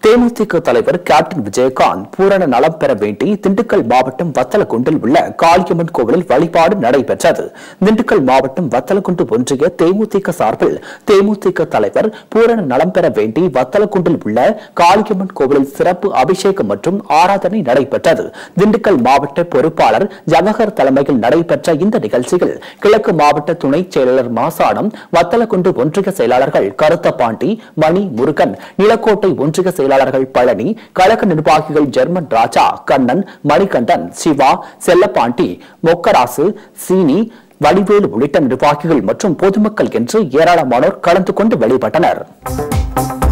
தேமுதிக தலைவர் கேப்டன் விஜயகாந்த் பூரண நலம் பெற வேண்டி திண்டுக்கல் மாவட்டம் வத்தலக்குண்டில் உள்ள காளியம்மன் கோவிலில் வழிபாடு நடைபெற்றது திண்டுக்கல் மாவட்டம் வத்தலக்குண்டு ஒன்றிய தேமுதிக சார்பில் தேமுதிக தலைவர் பூரண நலம் பெற வேண்டி வத்தலக்குண்டில் உள்ள காளியம்மன் கோவிலில் சிறப்பு அபிஷேகம் மற்றும் ஆராதனை நடைபெற்றது திண்டுக்கல் மாவட்ட பொறுப்பாளர் ஜவஹர் தலைமையில் நடைபெற்ற இந்த நிகழ்ச்சியில் கிழக்கு மாவட்ட துணை செயலாளர் மாசானம் வத்தலக்குண்டு ஒன்றிய செயலாளர்கள் கருத்தபாண்டி மணி முருகன் நிலக்கோட்டை ஒன்றிய செயலாளர்கள் பழனி கழக நிர்வாகிகள் ஜெர்மன் ராஜா கண்ணன் மணிகண்டன் சிவா செல்லப்பாண்டி மொக்கராசு சீனி வடிவேலு உள்ளிட்ட நிர்வாகிகள் மற்றும் பொதுமக்கள் என்று ஏராளமானோர் கலந்து கொண்டு வெளிப்பட்டனர்